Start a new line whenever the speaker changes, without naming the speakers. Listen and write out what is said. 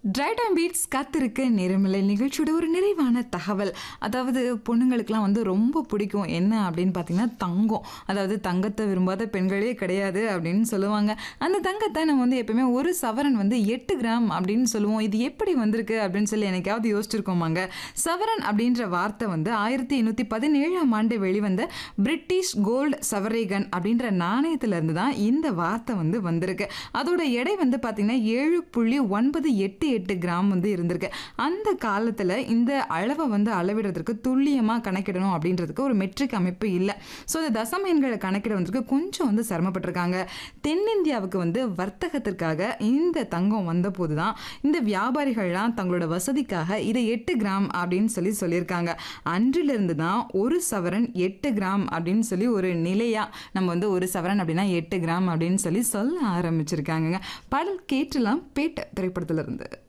try time beats காத்திருக்க நேரமில்லை நிகழ்ச்சியோட ஒரு நிறைவான தகவல் அதாவது பொண்ணுங்களுக்குலாம் வந்து ரொம்ப பிடிக்கும் என்ன அப்படின்னு பார்த்தீங்கன்னா தங்கம் அதாவது தங்கத்தை விரும்பாத பெண்களே கிடையாது அப்படின்னு சொல்லுவாங்க அந்த தங்கத்தை நம்ம வந்து எப்பவுமே ஒரு சவரன் வந்து எட்டு கிராம் அப்படின்னு சொல்லுவோம் இது எப்படி வந்திருக்கு அப்படின்னு சொல்லி எனக்காவது யோசிச்சிருக்கோமாங்க சவரன் அப்படின்ற வார்த்தை வந்து ஆயிரத்தி எண்ணூற்றி பதினேழாம் ஆண்டு வெளிவந்த பிரிட்டிஷ் கோல்டு சவரேகன் அப்படின்ற நாணயத்திலிருந்து தான் இந்த வார்த்தை வந்து வந்திருக்கு அதோட எடை வந்து பார்த்தீங்கன்னா ஏழு புள்ளி ஒன்பது எட்டு எட்டு கிராம் வந்து இருந்திருக்கு அந்த காலத்தில் இந்த அளவை வந்து அளவிடுறதுக்கு துல்லியமாக கணக்கிடணும் அப்படின்றதுக்கு ஒரு மெட்ரிக் அமைப்பு இல்லை ஸோ இந்த தசம எண்களை கணக்கிட வந்ததுக்கு கொஞ்சம் வந்து சிரமப்பட்டிருக்காங்க தென்னிந்தியாவுக்கு வந்து வர்த்தகத்திற்காக இந்த தங்கம் வந்தபோது தான் இந்த வியாபாரிகள்லாம் தங்களோட வசதிக்காக இதை எட்டு கிராம் அப்படின்னு சொல்லி சொல்லியிருக்காங்க அன்றிலிருந்து தான் ஒரு சவரன் எட்டு கிராம் அப்படின்னு சொல்லி ஒரு நிலையாக நம்ம வந்து ஒரு சவரன் அப்படின்னா எட்டு கிராம் அப்படின்னு சொல்லி சொல்ல ஆரம்பிச்சிருக்காங்கங்க பாடல் கேட்டுலாம் பேட்ட திரைப்படத்துல இருந்து